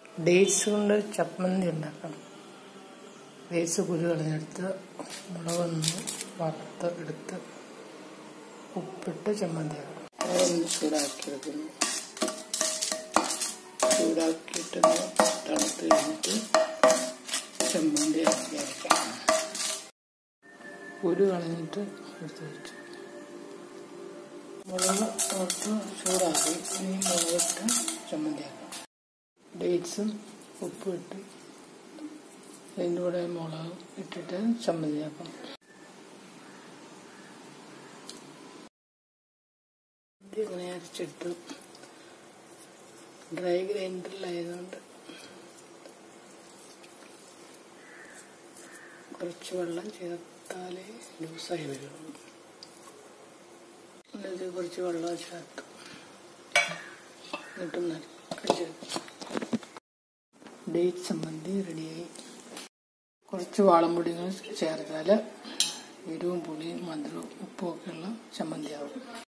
dates കൊണ്ട് ചമ്മന്തി ഉണ്ടാക്കണം ഡേറ്റ്സ് കുരു കളഞ്ഞെടുത്ത് മുളകൊന്ന് വറുത്ത് എടുത്ത് ഉപ്പിട്ട് ചമ്മന്തിയാക്കണം അതൊന്ന് ചൂടാക്കിയെടുക്കുന്നു ചൂടാക്കിയിട്ടൊന്ന് തണുത്ത് കഴിഞ്ഞിട്ട് ചമ്മന്തി ആക്കി അരയ്ക്കാം കുരു കളഞ്ഞിട്ട് എടുത്ത് വെച്ചു മുളക് ഓർത്ത് ചൂടാക്കി ഇനി മുളകിട്ട് ചമ്മന്തിയാക്കാം ഡേറ്റ്സും ഉപ്പും ഇട്ട് അതിൻ്റെ കൂടെ മുളക് ഇട്ടിട്ട് ചമ്മന്തിയാക്കണം ഇങ്ങനെ അരച്ചിട്ട് ഡ്രൈ ഗ്രൈൻഡറിലായതുകൊണ്ട് കുറച്ച് വെള്ളം ചേർത്താലേ ലൂസായി വരുള്ളൂ എന്നിട്ട് കുറച്ച് വെള്ളം ചേർത്ത് എന്നിട്ട് നനച്ചെടുക്കും ഡേറ്റ് ചമ്മന്തി റെഡിയായി കുറച്ച് വാളംപൊടി ചേർത്താൽ എരിവും പുളിയും മധുരവും ഉപ്പും ഒക്കെയുള്ള ചമ്മന്തിയാവും